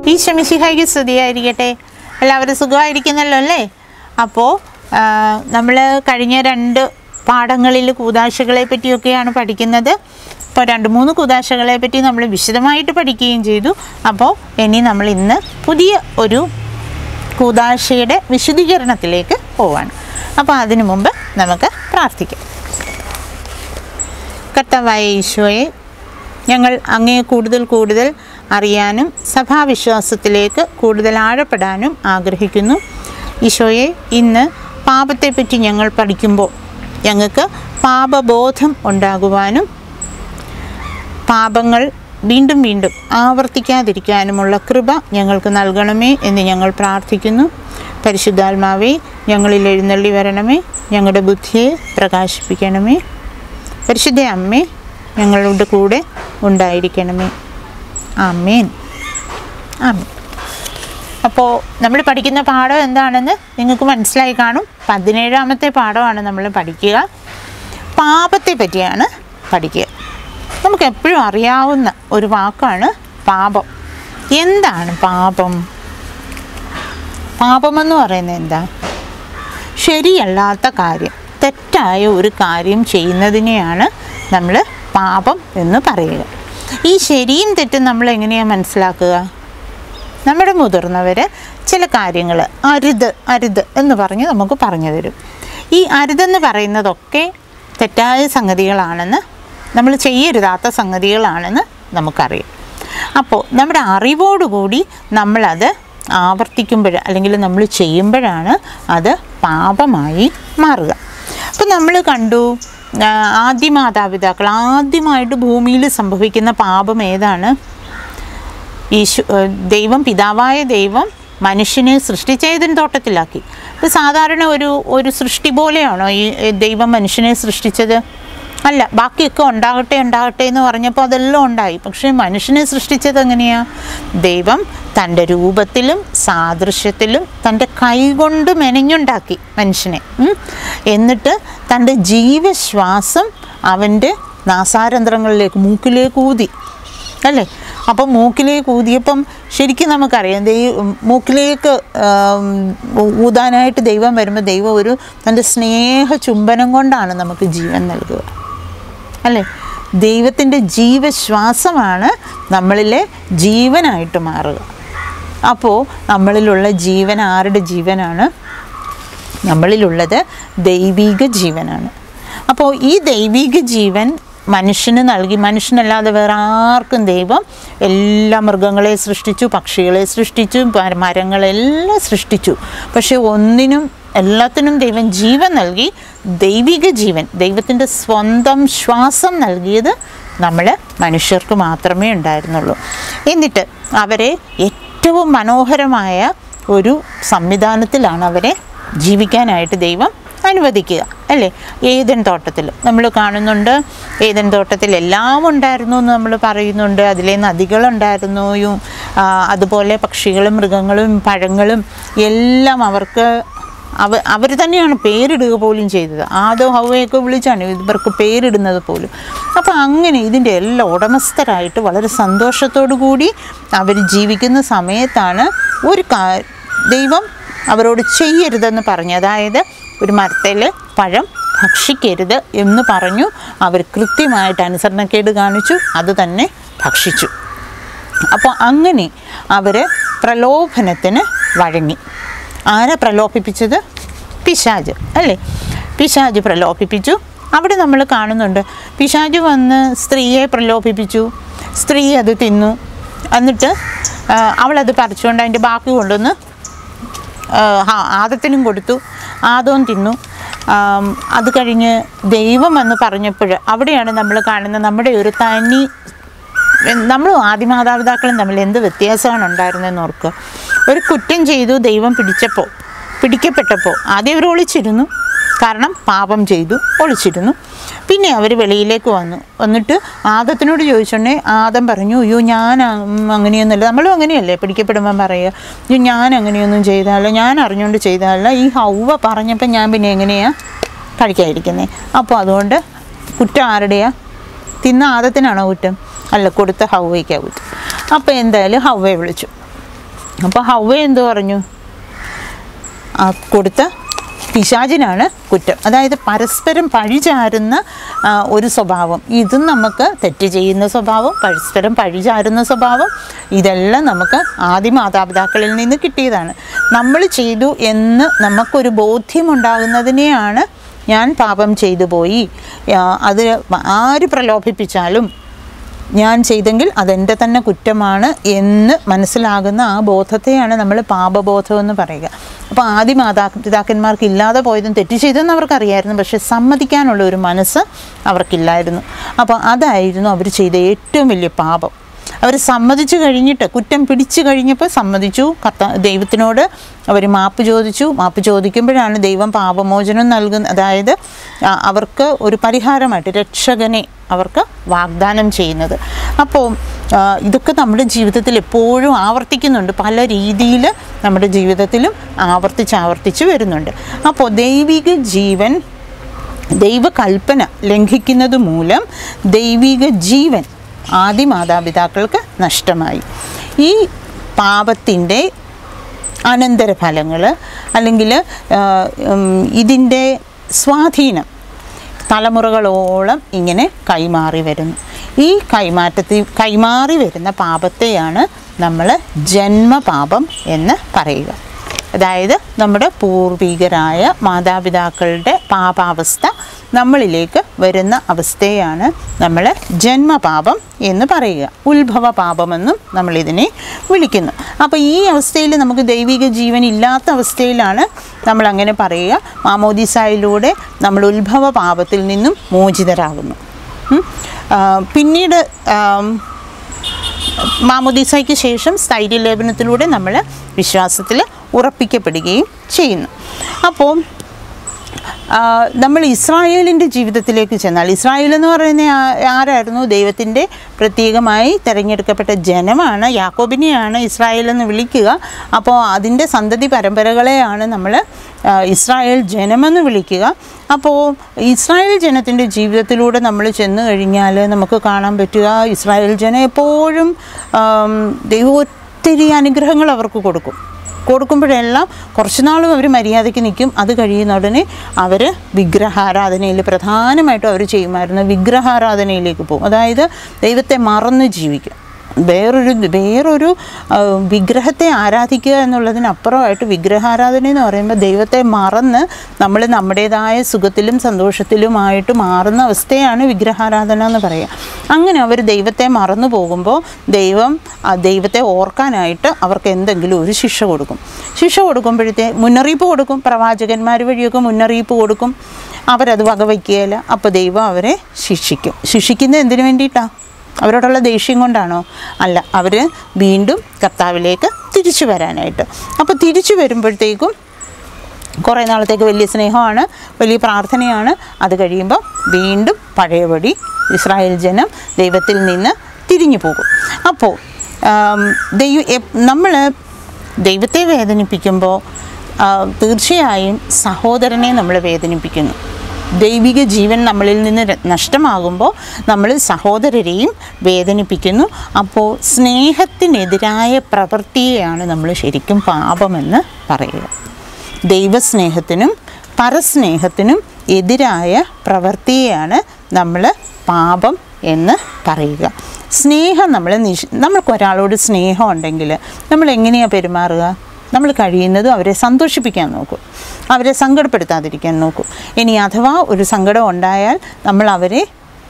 ഈശമിശിഹായിക്ക് സ്തുതിയായിരിക്കട്ടെ എല്ലാവരും സുഖമായിരിക്കുന്നല്ലോ അല്ലേ അപ്പോൾ നമ്മൾ കഴിഞ്ഞ രണ്ട് പാഠങ്ങളിൽ കൂതാശകളെ പറ്റിയൊക്കെയാണ് പഠിക്കുന്നത് അപ്പോൾ രണ്ട് മൂന്ന് കൂതാശകളെ പറ്റി നമ്മൾ വിശദമായിട്ട് പഠിക്കുകയും ചെയ്തു അപ്പോൾ ഇനി നമ്മൾ ഇന്ന് പുതിയ ഒരു കൂതാശയുടെ വിശദീകരണത്തിലേക്ക് പോവാണ് അപ്പോൾ അതിനു മുമ്പ് നമുക്ക് പ്രാർത്ഥിക്കാം കർത്താവായ ഈശോയെ ഞങ്ങൾ അങ്ങേ കൂടുതൽ കൂടുതൽ അറിയാനും സഭാവിശ്വാസത്തിലേക്ക് കൂടുതൽ ആഴപ്പെടാനും ആഗ്രഹിക്കുന്നു ഈശോയെ ഇന്ന് പാപത്തെപ്പറ്റി ഞങ്ങൾ പഠിക്കുമ്പോൾ ഞങ്ങൾക്ക് പാപബോധം ഉണ്ടാകുവാനും പാപങ്ങൾ വീണ്ടും വീണ്ടും ആവർത്തിക്കാതിരിക്കാനുമുള്ള കൃപ ഞങ്ങൾക്ക് നൽകണമേ എന്ന് ഞങ്ങൾ പ്രാർത്ഥിക്കുന്നു പരിശുദ്ധാത്മാവേ ഞങ്ങളിൽ എഴുന്നള്ളി വരണമേ ഞങ്ങളുടെ ബുദ്ധിയെ പ്രകാശിപ്പിക്കണമേ പരിശുദ്ധ അമ്മേ ഞങ്ങളുടെ കൂടെ ഉണ്ടായിരിക്കണമേ ആമേൻ ആമേൻ അപ്പോൾ നമ്മൾ പഠിക്കുന്ന പാഠം എന്താണെന്ന് നിങ്ങൾക്ക് മനസ്സിലായി കാണും പതിനേഴാമത്തെ പാഠമാണ് നമ്മൾ പഠിക്കുക പാപത്തെ പറ്റിയാണ് പഠിക്കുക നമുക്ക് എപ്പോഴും അറിയാവുന്ന ഒരു വാക്കാണ് പാപം എന്താണ് പാപം പാപമെന്ന് പറയുന്നത് എന്താ ശരിയല്ലാത്ത കാര്യം തെറ്റായ ഒരു കാര്യം ചെയ്യുന്നതിനെയാണ് നമ്മൾ പാപം എന്ന് പറയുക ഈ ശരിയും തെറ്റും നമ്മൾ എങ്ങനെയാണ് മനസ്സിലാക്കുക നമ്മുടെ മുതിർന്നവർ ചില കാര്യങ്ങൾ അരുത് അരുത് എന്ന് പറഞ്ഞ് നമുക്ക് പറഞ്ഞു തരും ഈ അരുതെന്ന് പറയുന്നതൊക്കെ തെറ്റായ സംഗതികളാണെന്ന് നമ്മൾ ചെയ്യരുതാത്ത സംഗതികളാണെന്ന് നമുക്കറിയാം അപ്പോൾ നമ്മുടെ അറിവോടുകൂടി നമ്മളത് ആവർത്തിക്കുമ്പോൾ അല്ലെങ്കിൽ നമ്മൾ ചെയ്യുമ്പോഴാണ് അത് പാപമായി മാറുക അപ്പോൾ നമ്മൾ കണ്ടു ആ, ആദ്യ മാതാപിതാക്കൾ ആദ്യമായിട്ട് ഭൂമിയിൽ സംഭവിക്കുന്ന പാപം ഏതാണ് ഈശോ ഏഹ് ദൈവം പിതാവായ ദൈവം മനുഷ്യനെ സൃഷ്ടിച്ച ഏതൻ തോട്ടത്തിലാക്കി ഇത് സാധാരണ ഒരു ഒരു സൃഷ്ടി പോലെയാണോ ഈ ഏഹ് ദൈവം മനുഷ്യനെ സൃഷ്ടിച്ചത് അല്ല ബാക്കിയൊക്കെ ഉണ്ടാകട്ടെ ഉണ്ടാകട്ടെ എന്ന് പറഞ്ഞപ്പോൾ അതെല്ലാം ഉണ്ടായി പക്ഷേ മനുഷ്യനെ സൃഷ്ടിച്ചത് എങ്ങനെയാ ദൈവം തൻ്റെ രൂപത്തിലും സാദൃശ്യത്തിലും തൻ്റെ കൈകൊണ്ട് മെനഞ്ഞുണ്ടാക്കി മനുഷ്യനെ ഉം. എന്നിട്ട് തൻ്റെ ജീവശ്വാസം അവൻ്റെ നാസാരന്ധ്രങ്ങളിലേക്ക് മൂക്കിലേക്ക് ഊതി അല്ലേ അപ്പം മൂക്കിലേക്ക് ഊതിയപ്പം ശരിക്കും നമുക്കറിയാം ദൈ മൂക്കിലേക്ക് ആം, ഊതാനായിട്ട് ദൈവം വരുമ്പോൾ ദൈവം ഒരു തൻ്റെ സ്നേഹ ചുംബനം കൊണ്ടാണ് നമുക്ക് ജീവൻ നൽകുക അല്ലേ ദൈവത്തിൻ്റെ ജീവശ്വാസമാണ് നമ്മളിലെ ജീവനായിട്ട് മാറുക അപ്പോൾ നമ്മളിലുള്ള ജീവൻ ആരുടെ ജീവനാണ് നമ്മളിലുള്ളത് ദൈവിക ജീവനാണ് അപ്പോൾ ഈ ദൈവിക ജീവൻ മനുഷ്യന് നൽകി മനുഷ്യനല്ലാതെ വേറെ ആർക്കും ദൈവം എല്ലാ മൃഗങ്ങളെ സൃഷ്ടിച്ചു പക്ഷികളെ സൃഷ്ടിച്ചു മ- മരങ്ങളെല്ലാം സൃഷ്ടിച്ചു പക്ഷേ ഒന്നിനും എല്ലാത്തിനും ദൈവം ജീവൻ നൽകി ദൈവിക ജീവൻ ദൈവത്തിൻ്റെ സ്വന്തം ശ്വാസം നൽകിയത് നമ്മൾ മനുഷ്യർക്ക് മാത്രമേ ഉണ്ടായിരുന്നുള്ളൂ എന്നിട്ട് അവരെ ഏറ്റവും മനോഹരമായ ഒരു സംവിധാനത്തിലാണ് അവരെ ജീവിക്കാനായിട്ട് ദൈവം അനുവദിക്കുക അല്ലേ ഏതൻ തോട്ടത്തിൽ നമ്മൾ കാണുന്നുണ്ട് ഏതൻ തോട്ടത്തിൽ എല്ലാം ഉണ്ടായിരുന്നു എന്ന് നമ്മൾ പറയുന്നുണ്ട് അതിലെ നദികളുണ്ടായിരുന്നു യും, ആ, അതുപോലെ പക്ഷികളും മൃഗങ്ങളും പഴങ്ങളും എല്ലാം അവർക്ക് അവ അവർ തന്നെയാണ് പേരിടുക പോലും ചെയ്തത് ആദോ ഹവയൊക്കെ വിളിച്ചാണ് ഇവർക്ക് പേരിടുന്നത് പോലും അപ്പോൾ അങ്ങനെ ഇതിൻ്റെ എല്ലാം ഉടമസ്ഥരായിട്ട് വളരെ സന്തോഷത്തോടു കൂടി അവർ ജീവിക്കുന്ന സമയത്താണ് ഒരു കാ ദൈവം അവരോട് ചെയ്യരുതെന്ന് പറഞ്ഞു അതായത് ഒരു മരത്തിൽ പഴം ഭക്ഷിക്കരുത് എന്ന് പറഞ്ഞു അവർ കൃത്യമായിട്ട് അനുസരണക്കേട് കാണിച്ചു അത് തന്നെ ഭക്ഷിച്ചു അപ്പോൾ അങ്ങനെ അവർ പ്രലോഭനത്തിന് വഴങ്ങി ആരെ പ്രലോഭിപ്പിച്ചത് പിശാജ് അല്ലേ പിശാജ് പ്രലോഭിപ്പിച്ചു അവിടെ നമ്മൾ കാണുന്നുണ്ട് പിശാജ് വന്ന് സ്ത്രീയെ പ്രലോഭിപ്പിച്ചു സ്ത്രീ അത് തിന്നു എന്നിട്ട് ആ, അവളത് പറിച്ചുകൊണ്ട് അതിൻ്റെ ബാക്കി കൊണ്ടുവന്ന് ആ, ആദത്തിനും കൊടുത്തു ആദവും തിന്നു ആം, അത് കഴിഞ്ഞ് ദൈവം എന്ന് പറഞ്ഞപ്പോൾ അവിടെയാണ് നമ്മൾ കാണുന്ന നമ്മുടെ ഒരു തനി നമ്മളും ആദിമാതാപിതാക്കളും തമ്മിൽ എന്ത് വ്യത്യാസമാണ് ഉണ്ടായിരുന്നതെന്ന് ഓർക്കുക ഒരു കുറ്റം ചെയ്തു ദൈവം പിടിച്ചപ്പോൾ പിടിക്കപ്പെട്ടപ്പോൾ ആദ്യം അവർ ഒളിച്ചിരുന്നു കാരണം പാപം ചെയ്തു ഒളിച്ചിരുന്നു പിന്നെ അവർ വെളിയിലേക്ക് വന്നു എന്നിട്ട് ആദത്തിനോട് ചോദിച്ചോണ്ടേ ആദം പറഞ്ഞു അയ്യോ ഞാൻ ഉം, അങ്ങനെയൊന്നുമില്ല നമ്മളും അങ്ങനെയല്ലേ പിടിക്കപ്പെടുമ്പം പറയുക അയ്യോ ഞാൻ അങ്ങനെയൊന്നും ചെയ്താലോ ഞാൻ അറിഞ്ഞുകൊണ്ട് ചെയ്താലോ ഈ ഹൗവ പറഞ്ഞപ്പോൾ ഞാൻ പിന്നെ എങ്ങനെയാണ് കഴിക്കാതിരിക്കുന്നത് അപ്പോൾ അതുകൊണ്ട് കുറ്റം ആരുടെയാ തിന്ന ആദത്തിനാണോ കുറ്റം അല്ല കൊടുത്ത ഹൗവയ്ക്കാ കുറ്റം അപ്പോൾ എന്തായാലും ഹൗവയെ വിളിച്ചു അപ്പോൾ ഹൗവ എന്ത് പറഞ്ഞു ആ കൊടുത്ത പിശാചിനാണ് കുറ്റം അതായത് പരസ്പരം പഴിചാരുന്ന ആ, ഒരു സ്വഭാവം ഇതും നമുക്ക് തെറ്റ് ചെയ്യുന്ന സ്വഭാവം പരസ്പരം പഴിചാരുന്ന സ്വഭാവം ഇതെല്ലാം നമുക്ക് ആദ്യ മാതാപിതാക്കളിൽ നിന്ന് കിട്ടിയതാണ് നമ്മൾ ചെയ്തു എന്ന് നമുക്കൊരു ബോധ്യമുണ്ടാകുന്നതിനെയാണ് ഞാൻ പാപം ചെയ്തു പോയി ആ, അത് ആര് പ്രലോഭിപ്പിച്ചാലും ഞാൻ ചെയ്തെങ്കിൽ അതെൻ്റെ തന്നെ കുറ്റമാണ് എന്ന് മനസ്സിലാകുന്ന ആ ബോധത്തെയാണ് നമ്മൾ പാപബോധം എന്ന് പറയുക അപ്പോൾ ആദ്യ മാതാപിതാക്കന്മാർക്ക് ഇല്ലാതെ പോയതും തെറ്റ് ചെയ്തെന്ന് അവർക്കറിയായിരുന്നു പക്ഷെ സമ്മതിക്കാനുള്ള ഒരു മനസ്സ് അവർക്കില്ലായിരുന്നു അപ്പോൾ അതായിരുന്നു അവർ ചെയ്ത ഏറ്റവും വലിയ പാപം അവർ സമ്മതിച്ചു കഴിഞ്ഞിട്ട് കുറ്റം പിടിച്ചു കഴിഞ്ഞപ്പോൾ സമ്മതിച്ചു കർത്ത ദൈവത്തിനോട് അവർ മാപ്പ് ചോദിച്ചു മാപ്പ് ചോദിക്കുമ്പോഴാണ് ദൈവം പാപമോചനം നൽകുന്ന അതായത് ആ, അവർക്ക് ഒരു പരിഹാരമായിട്ട് രക്ഷകനെ അവർക്ക് വാഗ്ദാനം ചെയ്യുന്നത് അപ്പോൾ ആ, ഇതൊക്കെ നമ്മുടെ ജീവിതത്തിൽ എപ്പോഴും ആവർത്തിക്കുന്നുണ്ട് പല രീതിയിൽ നമ്മുടെ ജീവിതത്തിലും ആവർത്തിച്ച് ആവർത്തിച്ച് വരുന്നുണ്ട് അപ്പോൾ ദൈവിക ജീവൻ ദൈവകൽപ്പന ലംഘിക്കുന്നത് മൂലം ദൈവിക ജീവൻ ആദ്യ മാതാപിതാക്കൾക്ക് നഷ്ടമായി ഈ പാപത്തിൻ്റെ അനന്തരഫലങ്ങൾ അല്ലെങ്കിൽ ഇതിൻ്റെ സ്വാധീനം തലമുറകളോളം ഇങ്ങനെ കൈമാറി വരുന്നു ഈ കൈമാറ്റത്തിൽ കൈമാറി വരുന്ന പാപത്തെയാണ് നമ്മൾ ജന്മപാപം എന്ന് പറയുക അതായത് നമ്മുടെ പൂർവികരായ മാതാപിതാക്കളുടെ പാപാവസ്ഥ നമ്മളിലേക്ക് വരുന്ന അവസ്ഥയാണ് നമ്മൾ ജന്മപാപം എന്ന് പറയുക ഉത്ഭവ പാപമെന്നും നമ്മളിതിനെ വിളിക്കുന്നു അപ്പോൾ ഈ അവസ്ഥയിൽ നമുക്ക് ദൈവിക ജീവൻ ഇല്ലാത്ത അവസ്ഥയിലാണ് നമ്മൾ അങ്ങനെ പറയുക മാമോദിസായിലൂടെ നമ്മൾ ഉത്ഭവ പാപത്തിൽ നിന്നും മോചിതരാകുന്നു ഉം. ആ, പിന്നീട് ആം, മാമോദീസയ്ക്ക് ശേഷം സ്ഥൈര്യലേപനത്തിലൂടെ നമ്മൾ വിശ്വാസത്തിൽ ഉറപ്പിക്കപ്പെടുകയും ചെയ്യുന്നു അപ്പോൾ ആ, നമ്മൾ ഇസ്രായേലിൻ്റെ ജീവിതത്തിലേക്ക് ചെന്നാൽ ഇസ്രായേൽ എന്ന് പറയുന്ന ആ- ആരായിരുന്നു ദൈവത്തിൻ്റെ പ്രത്യേകമായി തിരഞ്ഞെടുക്കപ്പെട്ട ജനമാണ് യാക്കോബിനെയാണ് ഇസ്രായേൽ എന്ന് വിളിക്കുക അപ്പോൾ അതിൻ്റെ സന്തതി പരമ്പരകളെയാണ് നമ്മൾ ആ, ഇസ്രായേൽ ജനമെന്ന് വിളിക്കുക അപ്പോൾ ഇസ്രായേൽ ജനത്തിൻ്റെ ജീവിതത്തിലൂടെ നമ്മൾ ചെന്ന് കഴിഞ്ഞാൽ നമുക്ക് കാണാൻ പറ്റുക ഇസ്രായേൽ ജനം എപ്പോഴും ആം, ദൈവം ഒത്തിരി അനുഗ്രഹങ്ങൾ അവർക്ക് കൊടുക്കും കൊടുക്കുമ്പോഴെല്ലാം കുറച്ച് നാളും അവർ മര്യാദയ്ക്ക് നിൽക്കും അത് കഴിയുന്ന ഉടനെ അവർ വിഗ്രഹാരാധനയിൽ പ്രധാനമായിട്ടും അവർ ചെയ്യുമായിരുന്നു വിഗ്രഹാരാധനയിലേക്ക് പോകും അതായത് ദൈവത്തെ മറന്ന് ജീവിക്കും വേറൊരു വേറൊരു ആ, വിഗ്രഹത്തെ ആരാധിക്കുക എന്നുള്ളതിനപ്പുറമായിട്ട് വിഗ്രഹാരാധന എന്ന് പറയുമ്പോൾ ദൈവത്തെ മറന്ന് നമ്മൾ നമ്മുടേതായ സുഖത്തിലും സന്തോഷത്തിലുമായിട്ട് മാറുന്ന അവസ്ഥയാണ് വിഗ്രഹാരാധന എന്ന് പറയുക അങ്ങനെ അവർ ദൈവത്തെ മറന്നു പോകുമ്പോൾ ദൈവം ആ ദൈവത്തെ ഓർക്കാനായിട്ട് അവർക്ക് എന്തെങ്കിലും ഒരു ശിക്ഷ കൊടുക്കും ശിക്ഷ കൊടുക്കുമ്പോഴത്തെ മുന്നറിയിപ്പ് കൊടുക്കും പ്രവാചകന്മാർ വഴിയൊക്കെ മുന്നറിയിപ്പ് കൊടുക്കും അവരത് വകവയ്ക്കുകയില്ല അപ്പോൾ ദൈവം അവരെ ശിക്ഷിക്കും ശിക്ഷിക്കുന്നത് എന്തിനു വേണ്ടിയിട്ടാണ് അവരോടുള്ള ദേഷ്യം കൊണ്ടാണോ അല്ല അവർ വീണ്ടും കർത്താവിലേക്ക് തിരിച്ചു വരാനായിട്ട് അപ്പോൾ തിരിച്ചു വരുമ്പോഴത്തേക്കും കുറേ നാളത്തേക്ക് വലിയ സ്നേഹമാണ് വലിയ പ്രാർത്ഥനയാണ് അത് കഴിയുമ്പോൾ വീണ്ടും പഴയപടി ഇസ്രായേൽ ജനം ദൈവത്തിൽ നിന്ന് തിരിഞ്ഞു പോകും അപ്പോൾ ദൈവ നമ്മൾ ദൈവത്തെ വേദനിപ്പിക്കുമ്പോൾ ആ, തീർച്ചയായും സഹോദരനെ നമ്മൾ വേദനിപ്പിക്കുന്നു ദൈവിക ജീവൻ നമ്മളിൽ നിന്ന് ര- നഷ്ടമാകുമ്പോൾ നമ്മൾ സഹോദരരെയും വേദനിപ്പിക്കുന്നു അപ്പോൾ സ്നേഹത്തിനെതിരായ പ്രവൃത്തിയെയാണ് നമ്മൾ ശരിക്കും പാപമെന്ന് പറയുക ദൈവസ്നേഹത്തിനും പരസ്നേഹത്തിനും എതിരായ പ്രവൃത്തിയെയാണ് നമ്മൾ പാപം എന്ന് പറയുക സ്നേഹം നമ്മൾ നിഷ് നമ്മൾക്ക് ഒരാളോട് സ്നേഹം ഉണ്ടെങ്കിൽ നമ്മൾ എങ്ങനെയാണ് പെരുമാറുക നമ്മൾ കഴിയുന്നതും അവരെ സന്തോഷിപ്പിക്കാൻ നോക്കും അവരെ സങ്കടപ്പെടുത്താതിരിക്കാൻ നോക്കും ഇനി അഥവാ ഒരു സങ്കടം ഉണ്ടായാൽ നമ്മൾ അവരെ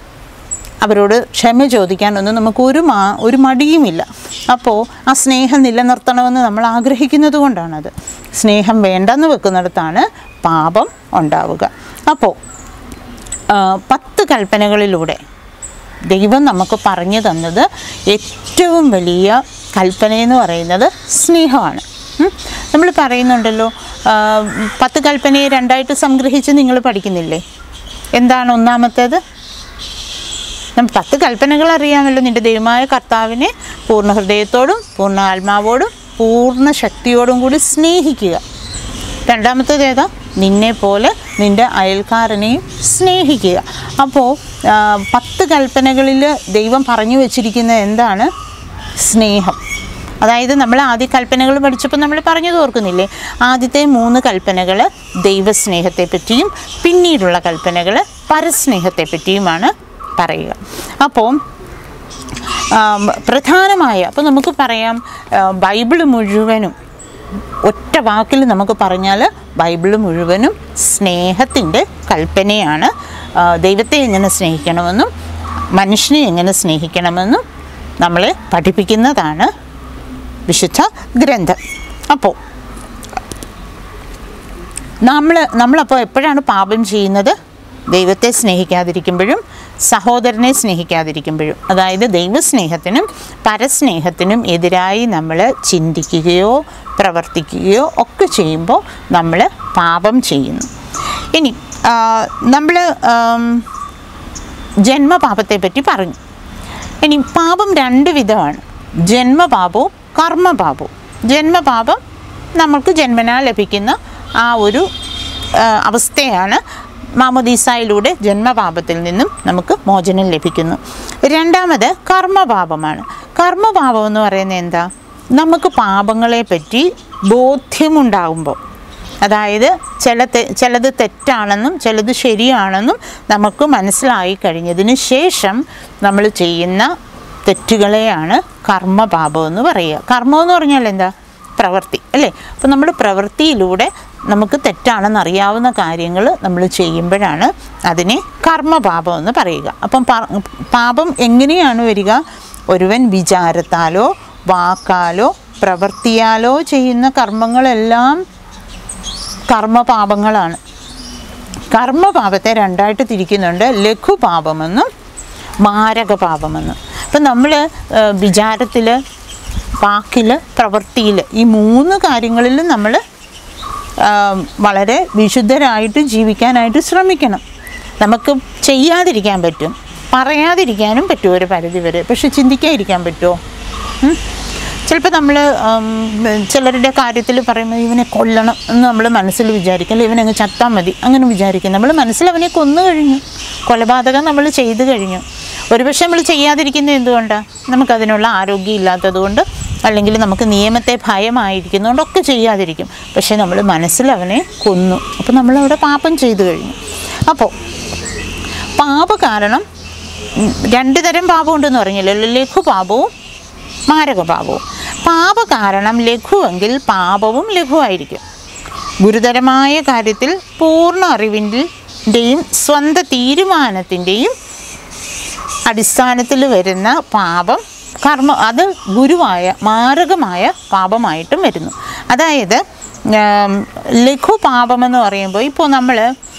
അവരോട് ക്ഷമ ചോദിക്കാനൊന്നും നമുക്ക് ഒരു മാ ഒരു മടിയുമില്ല അപ്പോൾ ആ സ്നേഹം നിലനിർത്തണമെന്ന് നമ്മൾ ആഗ്രഹിക്കുന്നത് കൊണ്ടാണത് സ്നേഹം വേണ്ടെന്ന് വെക്കുന്നിടത്താണ് പാപം ഉണ്ടാവുക അപ്പോൾ ആ, പത്ത് കൽപ്പനകളിലൂടെ ദൈവം നമുക്ക് പറഞ്ഞു തന്നത് ഏറ്റവും വലിയ കൽപ്പനയെന്ന് പറയുന്നത് സ്നേഹമാണ് നമ്മൾ പറയുന്നുണ്ടല്ലോ ആ, പത്ത് കൽപ്പനയെ രണ്ടായിട്ട് സംഗ്രഹിച്ച് നിങ്ങൾ പഠിക്കുന്നില്ലേ എന്താണ് ഒന്നാമത്തേത് നം പത്ത് കൽപ്പനകൾ അറിയാമല്ലോ നിന്റെ ദൈവമായ കർത്താവിനെ പൂർണ്ണ ഹൃദയത്തോടും പൂർണ്ണ ആത്മാവോടും പൂർണ്ണ ശക്തിയോടും കൂടി സ്നേഹിക്കുക രണ്ടാമത്തേത് ഏതാ നിന്നെ പോലെ നിൻ്റെ അയൽക്കാരനെയും സ്നേഹിക്കുക അപ്പോൾ ആ, പത്ത് കൽപ്പനകളിൽ ദൈവം പറഞ്ഞു വച്ചിരിക്കുന്നത് എന്താണ് സ്നേഹം അതായത് നമ്മൾ ആദ്യ കൽപ്പനകൾ പഠിച്ചപ്പോൾ നമ്മൾ പറഞ്ഞത് ഓർക്കുന്നില്ലേ ആദ്യത്തെ മൂന്ന് കൽപ്പനകൾ ദൈവസ്നേഹത്തെ പറ്റിയും പിന്നീടുള്ള കൽപ്പനകൾ പരസ്നേഹത്തെ പറ്റിയുമാണ് പറയുക അപ്പോൾ ആം, പ്രധാനമായ അപ്പോൾ നമുക്ക് പറയാം ബൈബിള് മുഴുവനും ഒറ്റ വാക്കിൽ നമുക്ക് പറഞ്ഞാൽ ബൈബിള് മുഴുവനും സ്നേഹത്തിൻ്റെ കൽപ്പനയാണ് ആ, ദൈവത്തെ എങ്ങനെ സ്നേഹിക്കണമെന്നും മനുഷ്യനെ എങ്ങനെ സ്നേഹിക്കണമെന്നും നമ്മളെ പഠിപ്പിക്കുന്നതാണ് വിശുദ്ധ ഗ്രന്ഥം അപ്പോൾ നമ്മൾ നമ്മളപ്പോൾ എപ്പോഴാണ് പാപം ചെയ്യുന്നത് ദൈവത്തെ സ്നേഹിക്കാതിരിക്കുമ്പോഴും സഹോദരനെ സ്നേഹിക്കാതിരിക്കുമ്പോഴും അതായത് ദൈവസ്നേഹത്തിനും പരസ്നേഹത്തിനും എതിരായി നമ്മൾ ചിന്തിക്കുകയോ പ്രവർത്തിക്കുകയോ ഒക്കെ ചെയ്യുമ്പോൾ നമ്മൾ പാപം ചെയ്യുന്നു ഇനി നമ്മൾ ജന്മപാപത്തെ പറ്റി പറഞ്ഞു ഇനി പാപം രണ്ട് വിധമാണ് ജന്മപാപവും കർമ്മപാപവും ജന്മപാപം നമുക്ക് ജന്മനാ ലഭിക്കുന്ന ആ ഒരു ആ, അവസ്ഥയാണ് മാമോദീസായിലൂടെ ജന്മപാപത്തിൽ നിന്നും നമുക്ക് മോചനം ലഭിക്കുന്നു രണ്ടാമത് കർമ്മപാപമാണ് കർമ്മപാപം എന്ന് പറയുന്നത് എന്താ നമുക്ക് പാപങ്ങളെ പറ്റി ബോധ്യമുണ്ടാകുമ്പോൾ അതായത് ചില തെ ചിലത് തെറ്റാണെന്നും ചിലത് ശരിയാണെന്നും നമുക്ക് മനസ്സിലായി കഴിഞ്ഞതിന് ശേഷം നമ്മൾ ചെയ്യുന്ന തെറ്റുകളെയാണ് കർമ്മപാപം എന്ന് പറയുക കർമ്മം എന്ന് പറഞ്ഞാൽ എന്താ പ്രവൃത്തി അല്ലേ അപ്പോൾ നമ്മൾ പ്രവൃത്തിയിലൂടെ നമുക്ക് തെറ്റാണെന്ന് അറിയാവുന്ന കാര്യങ്ങൾ നമ്മൾ ചെയ്യുമ്പോഴാണ് അതിനെ കർമ്മപാപം എന്ന് പറയുക അപ്പം പ- പാപം എങ്ങനെയാണ് വരിക ഒരുവൻ വിചാരത്താലോ വാക്കാലോ പ്രവൃത്തിയാലോ ചെയ്യുന്ന കർമ്മങ്ങളെല്ലാം കർമ്മപാപങ്ങളാണ് കർമ്മപാപത്തെ രണ്ടായിട്ട് തിരിക്കുന്നുണ്ട് ലഘുപാപമെന്നും മാരകപാപമെന്നും അപ്പം നമ്മൾ വിചാരത്തിൽ വാക്കിൽ പ്രവൃത്തിയിൽ ഈ മൂന്ന് കാര്യങ്ങളിലും നമ്മൾ വളരെ വിശുദ്ധരായിട്ട് ജീവിക്കാനായിട്ട് ശ്രമിക്കണം നമുക്ക് ചെയ്യാതിരിക്കാൻ പറ്റും പറയാതിരിക്കാനും പറ്റും ഒരു പരിധി വരെ പക്ഷെ ചിന്തിക്കാതിരിക്കാൻ പറ്റുമോ ഉം? ചിലപ്പോൾ നമ്മൾ ചിലരുടെ കാര്യത്തിൽ പറയുമ്പോൾ ഇവനെ കൊല്ലണം എന്ന് നമ്മൾ മനസ്സിൽ വിചാരിക്കും അല്ലെ ഇവനങ്ങ് ചത്താൽ മതി അങ്ങനെ വിചാരിക്കും നമ്മൾ മനസ്സിൽ അവനെ കൊന്നു കഴിഞ്ഞു കൊലപാതകം നമ്മൾ ചെയ്തു കഴിഞ്ഞു ഒരുപക്ഷെ നമ്മൾ ചെയ്യാതിരിക്കുന്നത് എന്തുകൊണ്ടാണ് നമുക്കതിനുള്ള ആരോഗ്യം ഇല്ലാത്തത് കൊണ്ട് അല്ലെങ്കിൽ നമുക്ക് നിയമത്തെ ഭയമായിരിക്കുന്നതുകൊണ്ടൊക്കെ ചെയ്യാതിരിക്കും പക്ഷേ നമ്മൾ മനസ്സിൽ അവനെ കൊന്നു അപ്പോൾ നമ്മളവിടെ പാപം ചെയ്തു കഴിഞ്ഞു അപ്പോൾ പാപ കാരണം ഉം, രണ്ട് തരം പാപമുണ്ടെന്ന് പറഞ്ഞല്ലോ ലഘുപാപവും മാരകപാപവും പാപ കാരണം ലഘുവെങ്കിൽ പാപവും ലഘുവായിരിക്കും ഗുരുതരമായ കാര്യത്തിൽ പൂർണ്ണ അറിവിൻ്റെയും സ്വന്തം തീരുമാനത്തിൻ്റെയും അടിസ്ഥാനത്തിൽ വരുന്ന പാപം കർമ്മ അത് ഗുരുവായ മാരകമായ പാപമായിട്ടും വരുന്നു അതായത് ഉം, ലഘു പാപമെന്ന് പറയുമ്പോൾ ഇപ്പോൾ നമ്മൾ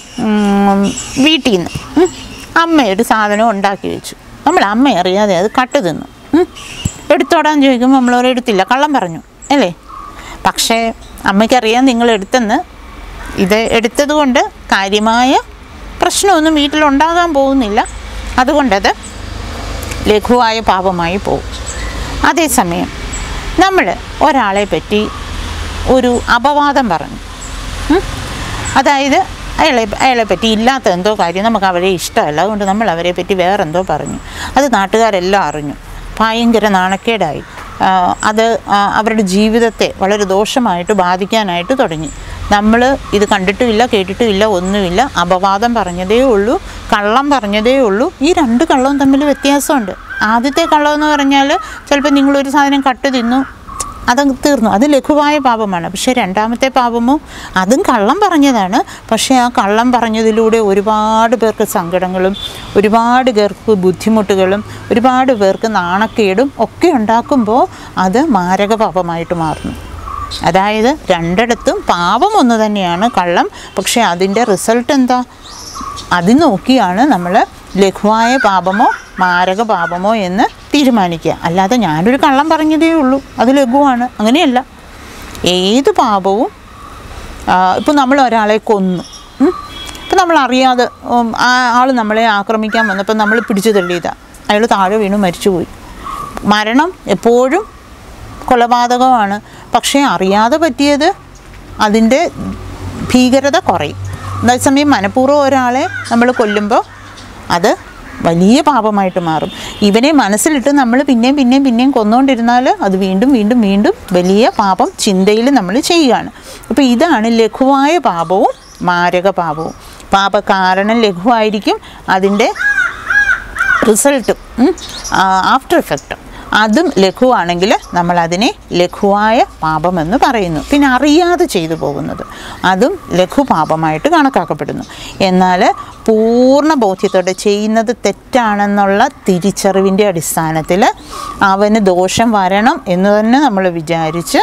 വീട്ടിൽ നിന്ന് ഉം, അമ്മ ഒരു സാധനം ഉണ്ടാക്കി വെച്ചു നമ്മൾ അമ്മ അറിയാതെ അത് കട്ട് തിന്നു ഉം. എടുത്തോടാൻ ചോദിക്കുമ്പോൾ നമ്മളോട് എടുത്തില്ല കള്ളം പറഞ്ഞു അല്ലേ പക്ഷേ അമ്മയ്ക്കറിയാം നിങ്ങൾ എടുത്തെന്ന് ഇത് എടുത്തത് കൊണ്ട് കാര്യമായ പ്രശ്നമൊന്നും വീട്ടിലുണ്ടാകാൻ പോകുന്നില്ല അതുകൊണ്ടത് ലഘുവായ പാപമായി പോകും അതേസമയം നമ്മൾ ഒരാളെ പറ്റി ഒരു അപവാദം പറഞ്ഞു ഉം? അതായത് അയാളെ അയാളെ പറ്റി ഇല്ലാത്ത എന്തോ കാര്യം നമുക്ക് അവരെ ഇഷ്ടമല്ല അതുകൊണ്ട് നമ്മൾ അവരെ പറ്റി വേറെന്തോ പറഞ്ഞു അത് നാട്ടുകാരെല്ലാം അറിഞ്ഞു ഭയങ്കര നാണക്കേടായി ആ, അത് ആ, അവരുടെ ജീവിതത്തെ വളരെ ദോഷമായിട്ട് ബാധിക്കാനായിട്ട് തുടങ്ങി നമ്മൾ ഇത് കണ്ടിട്ടുമില്ല കേട്ടിട്ടുമില്ല ഒന്നുമില്ല അപവാദം പറഞ്ഞതേ ഉള്ളൂ കള്ളം പറഞ്ഞതേ ഉള്ളൂ ഈ രണ്ട് കള്ളവും തമ്മിൽ വ്യത്യാസമുണ്ട് ആദ്യത്തെ കള്ളം എന്ന് പറഞ്ഞാൽ ചിലപ്പോൾ നിങ്ങളൊരു സാധനം കട്ട് തിന്നു അതങ്ങ് തീർന്നു അത് ലഘുവായ പാപമാണ് പക്ഷേ രണ്ടാമത്തെ പാപമോ അതും കള്ളം പറഞ്ഞതാണ് പക്ഷേ ആ കള്ളം പറഞ്ഞതിലൂടെ ഒരുപാട് പേർക്ക് സങ്കടങ്ങളും ഒരുപാട് പേർക്ക് ബുദ്ധിമുട്ടുകളും ഒരുപാട് പേർക്ക് നാണക്കേടും ഒക്കെ ഉണ്ടാക്കുമ്പോൾ അത് മാരക പാപമായിട്ട് മാറുന്നു അതായത് രണ്ടിടത്തും പാപം ഒന്ന് തന്നെയാണ് കള്ളം പക്ഷേ അതിൻ്റെ റിസൾട്ട് എന്താ അത് നോക്കിയാണ് നമ്മൾ ലഘുവായ പാപമോ മാരക പാപമോ എന്ന് തീരുമാനിക്കുക അല്ലാതെ ഞാനൊരു കള്ളം പറഞ്ഞതേ ഉള്ളൂ അത് ലഘുവാണ് അങ്ങനെയല്ല ഏത് പാപവും ഇപ്പോൾ നമ്മൾ ഒരാളെ കൊന്നു ഇപ്പം നമ്മൾ അറിയാതെ ഉം, ആ ആൾ നമ്മളെ ആക്രമിക്കാൻ വന്നപ്പോൾ നമ്മൾ പിടിച്ചു തള്ളിയതാണ് അയാൾ താഴെ വീണു മരിച്ചുപോയി മരണം എപ്പോഴും കൊലപാതകമാണ് പക്ഷേ അറിയാതെ പറ്റിയത് അതിൻ്റെ ഭീകരത കുറയും അതേസമയം മനഃപൂർവ്വം ഒരാളെ നമ്മൾ കൊല്ലുമ്പോൾ അത് വലിയ പാപമായിട്ട് മാറും ഇവനെ മനസ്സിലിട്ട് നമ്മൾ പിന്നെയും പിന്നെയും പിന്നെയും കൊന്നുകൊണ്ടിരുന്നാൽ അത് വീണ്ടും വീണ്ടും വീണ്ടും വലിയ പാപം ചിന്തയിൽ നമ്മൾ ചെയ്യുകയാണ് അപ്പോൾ ഇതാണ് ലഘുവായ പാപവും മാരക പാപവും പാപ കാരണം ലഘുവായിരിക്കും അതിൻ്റെ റിസൾട്ടും ആഫ്റ്റർ എഫക്റ്റും അതും ലഘുവാണെങ്കിൽ നമ്മൾ അതിനെ ലഘുവായ പാപമെന്ന് പറയുന്നു പിന്നെ അറിയാതെ ചെയ്തു പോകുന്നത് അതും ലഘുപാപമായിട്ട് കണക്കാക്കപ്പെടുന്നു എന്നാൽ പൂർണ്ണ ബോധ്യത്തോടെ ചെയ്യുന്നത് തെറ്റാണെന്നുള്ള തിരിച്ചറിവിൻ്റെ അടിസ്ഥാനത്തിൽ അവന് ദോഷം വരണം എന്ന് തന്നെ നമ്മൾ വിചാരിച്ച്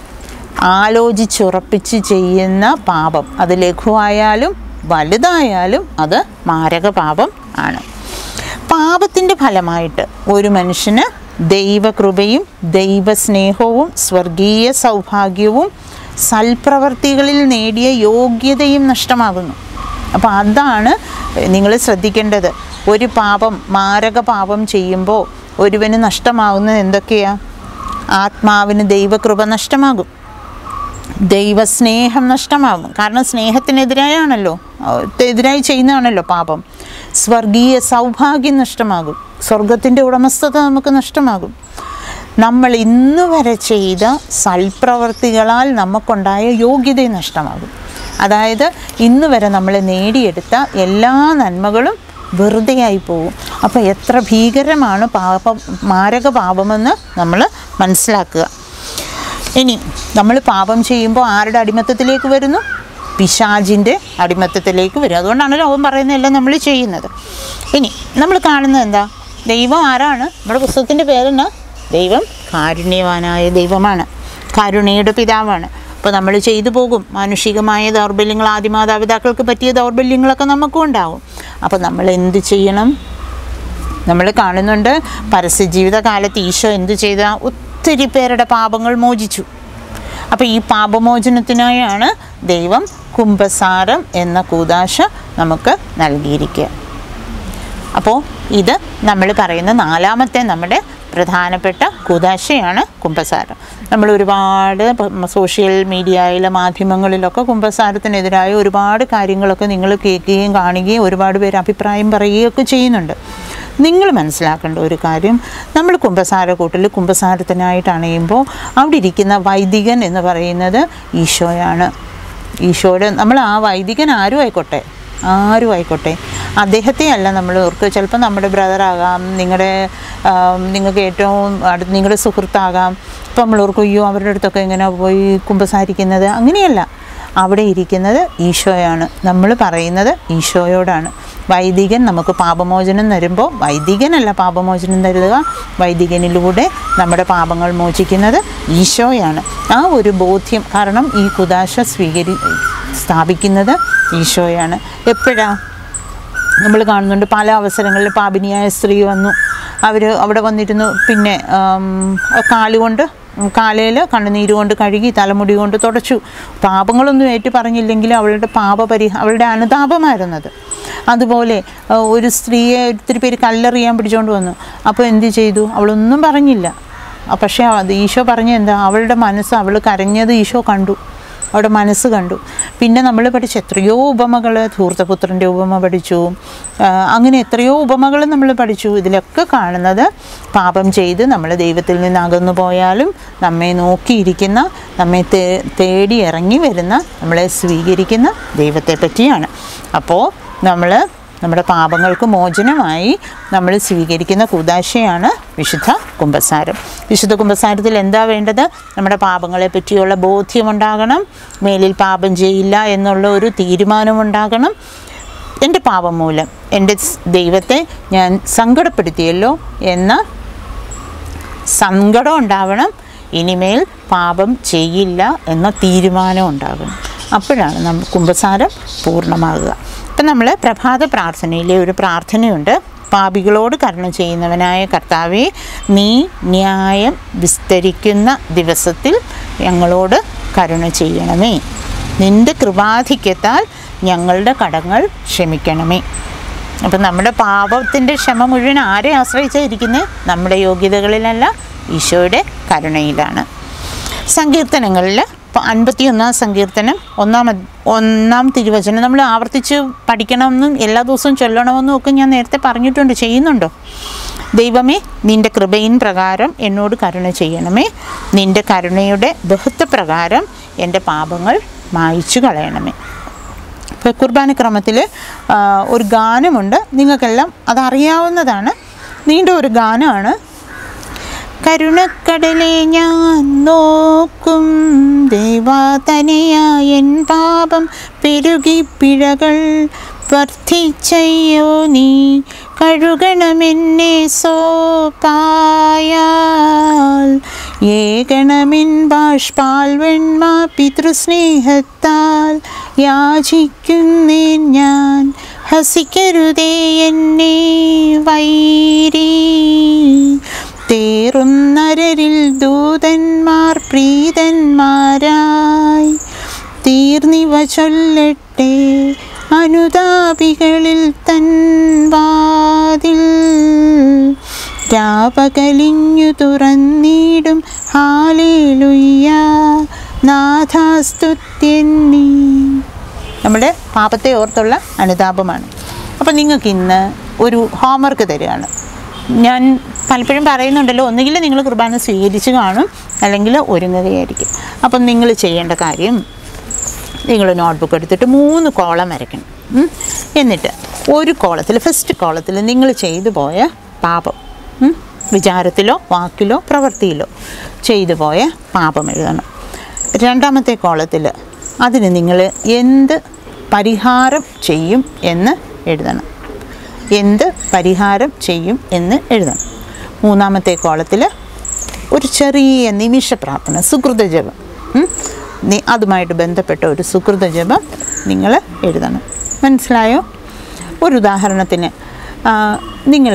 ആലോചിച്ചുറപ്പിച്ച് ചെയ്യുന്ന പാപം അത് ലഘുവായാലും വലുതായാലും അത് മാരക പാപം ആണ് പാപത്തിൻ്റെ ഫലമായിട്ട് ഒരു മനുഷ്യന് ദൈവകൃപയും ദൈവസ്നേഹവും സ്വർഗീയ സൗഭാഗ്യവും സൽപ്രവർത്തികളിൽ നേടിയ യോഗ്യതയും നഷ്ടമാകുന്നു അപ്പോൾ അതാണ് നിങ്ങൾ ശ്രദ്ധിക്കേണ്ടത് ഒരു പാപം മാരക പാപം ചെയ്യുമ്പോൾ ഒരുവന് നഷ്ടമാകുന്നത് എന്തൊക്കെയാണ് ആത്മാവിന് ദൈവകൃപ നഷ്ടമാകും ദൈവസ്നേഹം നഷ്ടമാകും കാരണം സ്നേഹത്തിനെതിരായാണല്ലോ എതിരായി ചെയ്യുന്നതാണല്ലോ പാപം സ്വർഗീയ സൗഭാഗ്യം നഷ്ടമാകും സ്വർഗത്തിൻ്റെ ഉടമസ്ഥത നമുക്ക് നഷ്ടമാകും നമ്മൾ ഇന്ന് വരെ ചെയ്ത സൽപ്രവർത്തികളാൽ നമുക്കുണ്ടായ യോഗ്യത നഷ്ടമാകും അതായത് ഇന്ന് വരെ നമ്മൾ നേടിയെടുത്ത എല്ലാ നന്മകളും വെറുതെയായി പോകും അപ്പോൾ എത്ര ഭീകരമാണ് പാപം മാരക പാപമെന്ന് നമ്മൾ മനസ്സിലാക്കുക ഇനി നമ്മൾ പാപം ചെയ്യുമ്പോൾ ആരുടെ അടിമത്തത്തിലേക്ക് വരുന്നു പിശാജിൻ്റെ അടിമത്തത്തിലേക്ക് വരും അതുകൊണ്ടാണല്ലോ അവൻ പറയുന്നതെല്ലാം നമ്മൾ ചെയ്യുന്നത് ഇനി നമ്മൾ കാണുന്നത് എന്താ ദൈവം ആരാണ് നമ്മുടെ പുസ്തകത്തിൻ്റെ പേരെന്നാ ദൈവം കാരുണ്യവാനായ ദൈവമാണ് കരുണയുടെ പിതാവാണ് അപ്പോൾ നമ്മൾ ചെയ്തു പോകും മാനുഷികമായ ദൗർബല്യങ്ങൾ ആദിമാതാപിതാക്കൾക്ക് പറ്റിയ ദൗർബല്യങ്ങളൊക്കെ നമുക്കും ഉണ്ടാവും അപ്പോൾ നമ്മൾ എന്ത് ചെയ്യണം നമ്മൾ കാണുന്നുണ്ട് പരസ്യജീവിത കാലത്ത് ഈശോ എന്ത് ചെയ്ത ഒത്തിരി പേരുടെ പാപങ്ങൾ മോചിച്ചു അപ്പോൾ ഈ പാപമോചനത്തിനായാണ് ദൈവം കുംഭസാരം എന്ന കൂതാശ നമുക്ക് നൽകിയിരിക്കുക അപ്പോൾ ഇത് നമ്മൾ പറയുന്ന നാലാമത്തെ നമ്മുടെ പ്രധാനപ്പെട്ട കുതാശയാണ് കുംഭസാരം നമ്മൾ ഒരുപാട് പ- സോഷ്യൽ മീഡിയയിലെ മാധ്യമങ്ങളിലൊക്കെ കുംഭസാരത്തിനെതിരായ ഒരുപാട് കാര്യങ്ങളൊക്കെ നിങ്ങൾ കേൾക്കുകയും കാണുകയും ഒരുപാട് പേര് അഭിപ്രായം പറയുകയൊക്കെ ചെയ്യുന്നുണ്ട് നിങ്ങൾ മനസ്സിലാക്കേണ്ട ഒരു കാര്യം നമ്മൾ കുംഭസാര കൂട്ടിൽ കുംഭസാരത്തിനായിട്ട് അണയുമ്പോൾ അവിടെ ഇരിക്കുന്ന വൈദികൻ എന്ന് പറയുന്നത് ഈശോയാണ് ഈശോയുടെ നമ്മൾ ആ വൈദികൻ ആരും ആയിക്കോട്ടെ ആരും ആയിക്കോട്ടെ അദ്ദേഹത്തെ അല്ല നമ്മൾ ഓർക്കുക ചിലപ്പോൾ നമ്മുടെ ബ്രദറാകാം നിങ്ങളുടെ നിങ്ങൾക്ക് ഏറ്റവും അടുത്ത് നിങ്ങളുടെ സുഹൃത്താകാം ഇപ്പം നമ്മൾ ഓർക്കും അയ്യോ അവരുടെ അടുത്തൊക്കെ ഇങ്ങനെ പോയി കുമ്പസാരിക്കുന്നത് അങ്ങനെയല്ല അവിടെ ഇരിക്കുന്നത് ഈശോയാണ് നമ്മൾ പറയുന്നത് ഈശോയോടാണ് വൈദികൻ നമുക്ക് പാപമോചനം തരുമ്പോൾ വൈദികനല്ല പാപമോചനം തരുക വൈദികനിലൂടെ നമ്മുടെ പാപങ്ങൾ മോചിക്കുന്നത് ഈശോയാണ് ആ ഒരു ബോധ്യം കാരണം ഈ കുദാശ സ്വീകരി സ്ഥാപിക്കുന്നത് ഈശോയാണ് എപ്പോഴാ നമ്മൾ കാണുന്നുണ്ട് പല അവസരങ്ങളിൽ പാപിനിയായ സ്ത്രീ വന്നു അവർ അവിടെ വന്നിരുന്നു പിന്നെ ആം, കാലുകൊണ്ട് കാലയിൽ കണ്ണുനീര് കൊണ്ട് കഴുകി തലമുടി കൊണ്ട് തുടച്ചു പാപങ്ങളൊന്നും ഏറ്റു പറഞ്ഞില്ലെങ്കിൽ അവളുടെ പാപപരി അവളുടെ അനുതാപമായിരുന്നത് അതുപോലെ ആ, ഒരു സ്ത്രീയെ ഒത്തിരി പേര് കല്ലെറിയാൻ പിടിച്ചുകൊണ്ട് വന്നു അപ്പോൾ എന്ത് ചെയ്തു അവളൊന്നും പറഞ്ഞില്ല ആ, പക്ഷേ അത് ഈശോ പറഞ്ഞ എന്താ അവളുടെ മനസ്സ് അവൾ കരഞ്ഞത് ഈശോ കണ്ടു അവിടെ മനസ്സ് കണ്ടു പിന്നെ നമ്മൾ പഠിച്ച എത്രയോ ഉപമകൾ ധൂർത്തപുത്രൻ്റെ ഉപമ പഠിച്ചു ആ, അങ്ങനെ എത്രയോ ഉപമകൾ നമ്മൾ പഠിച്ചു ഇതിലൊക്കെ കാണുന്നത് പാപം ചെയ്ത് നമ്മൾ ദൈവത്തിൽ നിന്ന് അകന്നു പോയാലും നമ്മെ നോക്കിയിരിക്കുന്ന നമ്മെ തേ തേടി ഇറങ്ങി വരുന്ന നമ്മളെ സ്വീകരിക്കുന്ന ദൈവത്തെ പറ്റിയാണ് അപ്പോൾ നമ്മൾ നമ്മുടെ പാപങ്ങൾക്ക് മോചനമായി നമ്മൾ സ്വീകരിക്കുന്ന കുദാശയാണ് വിശുദ്ധ കുംഭസാരം വിശുദ്ധ കുംഭസാരത്തിൽ എന്താ വേണ്ടത് നമ്മുടെ പാപങ്ങളെ പറ്റിയുള്ള ബോധ്യമുണ്ടാകണം മേലിൽ പാപം ചെയ്യില്ല എന്നുള്ള ഒരു തീരുമാനമുണ്ടാകണം എൻ്റെ പാപം മൂലം എൻ്റെ സ് ദൈവത്തെ ഞാൻ സങ്കടപ്പെടുത്തിയല്ലോ എന്ന സങ്കടം ഉണ്ടാവണം ഇനിമേൽ പാപം ചെയ്യില്ല എന്ന തീരുമാനം ഉണ്ടാകണം അപ്പോഴാണ് നമ്മൾ കുംഭസാരം പൂർണ്ണമാകുക ഇപ്പം നമ്മൾ പ്രഭാത പ്രാർത്ഥനയിലെ ഒരു പ്രാർത്ഥനയുണ്ട് പാപികളോട് കരുണ ചെയ്യുന്നവനായ കർത്താവെ നീ ന്യായം വിസ്തരിക്കുന്ന ദിവസത്തിൽ ഞങ്ങളോട് കരുണ ചെയ്യണമേ നിൻ്റെ കൃപാധിക്യത്താൽ ഞങ്ങളുടെ കടങ്ങൾ ക്ഷമിക്കണമേ അപ്പം നമ്മുടെ പാപത്തിൻ്റെ ക്ഷമ മുഴുവൻ ആരെ ആശ്രയിച്ചായിരിക്കുന്നത് നമ്മുടെ യോഗ്യതകളിലല്ല ഈശോയുടെ കരുണയിലാണ് സങ്കീർത്തനങ്ങളിൽ അപ്പോൾ അൻപത്തി ഒന്നാം സങ്കീർത്തനം ഒന്നാം അദ്- ഒന്നാം തിരുവചനം നമ്മൾ ആവർത്തിച്ച് പഠിക്കണമെന്നും എല്ലാ ദിവസവും ചൊല്ലണമെന്നും ഒക്കെ ഞാൻ നേരത്തെ പറഞ്ഞിട്ടുണ്ട് ചെയ്യുന്നുണ്ടോ ദൈവമേ നിൻ്റെ കൃപയിൻ പ്രകാരം എന്നോട് കരുണ ചെയ്യണമേ നിൻ്റെ കരുണയുടെ ബഹുത്വപ്രകാരം എൻ്റെ പാപങ്ങൾ മായിച്ചു കളയണമേ ഇപ്പോൾ കുർബാന ക്രമത്തിൽ ഒരു ഗാനമുണ്ട് നിങ്ങൾക്കെല്ലാം അതറിയാവുന്നതാണ് നീണ്ട ഒരു ഗാനമാണ് കരുണക്കടലെ ഞാൻ നോക്കും ദേവാ തനയായൻ പാപം പെരുകി പിഴകൾ വർദ്ധിച്ചയ്യോ നീ കഴുകണമെന്നെ സോപ്പായാൽ ഏകണമെൻ ബാഷ്പാൽ വെണ്മ പിതൃസ്നേഹത്താൽ യാചിക്കുന്നേൻ ഞാൻ ഹസിക്കരുതേ എന്നെ വൈരീ തേറുന്നരരിൽ ദൂതന്മാർ പ്രീതന്മാരായി തീർന്നിവ ചൊല്ലട്ടെ അനുതാപികളിൽ തൻ വാതിൽ രാപകലിഞ്ഞു തുറന്നിടും ഹാലേലുയ്യ നാഥാസ്തുത്യന്നീ നമ്മുടെ പാപത്തെ ഓർത്തുള്ള അനുതാപമാണ് അപ്പം നിങ്ങൾക്ക് ഇന്ന് ഒരു ഹോംവർക്ക് തരികയാണ് ഞാൻ പലപ്പോഴും പറയുന്നുണ്ടല്ലോ ഒന്നുകിൽ നിങ്ങൾ കുർബാന സ്വീകരിച്ച് കാണും അല്ലെങ്കിൽ ഒരുങ്ങുകയായിരിക്കും അപ്പം നിങ്ങൾ ചെയ്യേണ്ട കാര്യം നിങ്ങൾ നോട്ട്ബുക്ക് എടുത്തിട്ട് മൂന്ന് കോളം വരയ്ക്കണം ഉം. എന്നിട്ട് ഒരു കോളത്തിൽ ഫസ്റ്റ് കോളത്തിൽ നിങ്ങൾ ചെയ്തു പോയ പാപം ഉം. വിചാരത്തിലോ വാക്കിലോ പ്രവൃത്തിയിലോ ചെയ്തു പോയ പാപം എഴുതണം രണ്ടാമത്തെ കോളത്തിൽ അതിന് നിങ്ങൾ എന്ത് പരിഹാരം ചെയ്യും എന്ന് എഴുതണം എന്ത് പരിഹാരം ചെയ്യും എന്ന് എഴുതണം മൂന്നാമത്തെ കോളത്തിൽ ഒരു ചെറിയ നിമിഷ പ്രാർത്ഥന സുഹൃത ജപം ഉം. നി- അതുമായിട്ട് ബന്ധപ്പെട്ട ഒരു സുഹൃത ജപം നിങ്ങൾ എഴുതണം മനസ്സിലായോ ഒരു ഉദാഹരണത്തിന് നിങ്ങൾ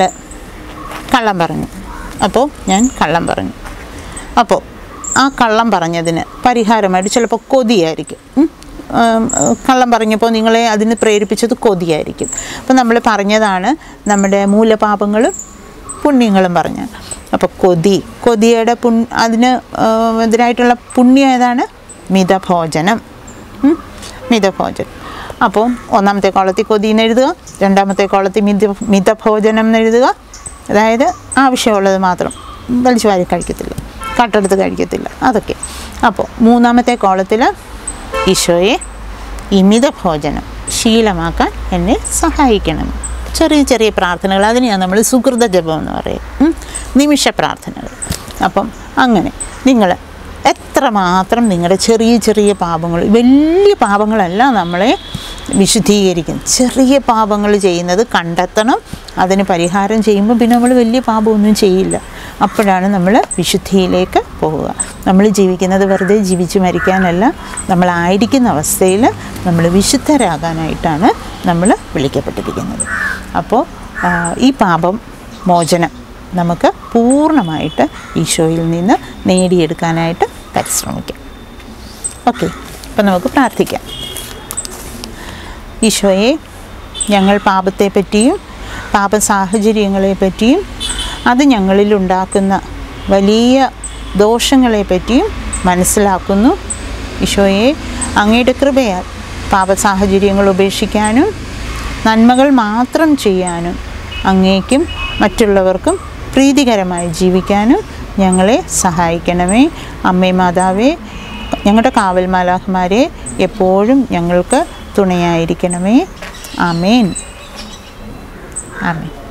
കള്ളം പറഞ്ഞു അപ്പോൾ ഞാൻ കള്ളം പറഞ്ഞു അപ്പോൾ ആ കള്ളം പറഞ്ഞതിന് പരിഹാരമായിട്ട് ചിലപ്പോൾ കൊതിയായിരിക്കും ഉം. ആം, കള്ളം പറഞ്ഞപ്പോൾ നിങ്ങളെ അതിന് പ്രേരിപ്പിച്ചത് കൊതിയായിരിക്കും അപ്പോൾ നമ്മൾ പറഞ്ഞതാണ് നമ്മുടെ മൂലപാപങ്ങളും പുണ്യങ്ങളും പറഞ്ഞു അപ്പോൾ കൊതി കൊതിയുടെ പുൺ അതിന് ആ, എതിരായിട്ടുള്ള പുണ്യം ഏതാണ് മിതഭോജനം ഉം. മിതഭോജനം അപ്പോൾ ഒന്നാമത്തെ കോളത്തിൽ കൊതി എന്ന് എഴുതുക രണ്ടാമത്തെ കോളത്തിൽ മിത മിതഭോജനം എന്ന് എഴുതുക അതായത് ആവശ്യമുള്ളത് മാത്രം വലിച്ചു വാരി കഴിക്കത്തില്ല കട്ടെടുത്ത് കഴിക്കത്തില്ല അതൊക്കെ അപ്പോൾ മൂന്നാമത്തെ കോളത്തിൽ ഈശോയെ ഈ മിതഭോജനം ശീലമാക്കാൻ എന്നെ സഹായിക്കണം ചെറിയ ചെറിയ പ്രാർത്ഥനകൾ അതിനെയാണ് നമ്മൾ സുഹൃത ജപം എന്ന് പറയും ഉം. നിമിഷ പ്രാർത്ഥനകൾ അപ്പം അങ്ങനെ നിങ്ങൾ എത്രമാത്രം നിങ്ങളുടെ ചെറിയ ചെറിയ പാപങ്ങൾ വലിയ പാപങ്ങളല്ല നമ്മളെ വിശുദ്ധീകരിക്കും ചെറിയ പാപങ്ങൾ ചെയ്യുന്നത് കണ്ടെത്തണം അതിന് പരിഹാരം ചെയ്യുമ്പോൾ പിന്നെ നമ്മൾ വലിയ പാപമൊന്നും ചെയ്യില്ല അപ്പോഴാണ് നമ്മൾ വിശുദ്ധിയിലേക്ക് പോവുക നമ്മൾ ജീവിക്കുന്നത് വെറുതെ ജീവിച്ച് മരിക്കാനല്ല നമ്മളായിരിക്കുന്ന അവസ്ഥയിൽ നമ്മൾ വിശുദ്ധരാകാനായിട്ടാണ് നമ്മൾ വിളിക്കപ്പെട്ടിരിക്കുന്നത് അപ്പോൾ ആ, ഈ പാപം മോചനം നമുക്ക് പൂർണ്ണമായിട്ട് ഈശോയിൽ നിന്ന് നേടിയെടുക്കാനായിട്ട് പരിശ്രമിക്കാം ഓക്കെ അപ്പം നമുക്ക് പ്രാർത്ഥിക്കാം ഈശോയെ ഞങ്ങൾ പാപത്തെ പറ്റിയും പാപ സാഹചര്യങ്ങളെ പറ്റിയും അത് ഞങ്ങളിലുണ്ടാക്കുന്ന വലിയ ദോഷങ്ങളെ പറ്റിയും മനസ്സിലാക്കുന്നു ഈശോയെ അങ്ങയുടെ കൃപയാൽ പാപ സാഹചര്യങ്ങൾ ഉപേക്ഷിക്കാനും നന്മകൾ മാത്രം ചെയ്യാനും അങ്ങേക്കും മറ്റുള്ളവർക്കും പ്രീതികരമായി ജീവിക്കാനും ഞങ്ങളെ സഹായിക്കണമേ അമ്മേ മാതാവേ ഞങ്ങളുടെ കാവൽ മാലാഖമാരെ എപ്പോഴും ഞങ്ങൾക്ക് തുണയായിരിക്കണമേ ആമേൻ ആമേൻ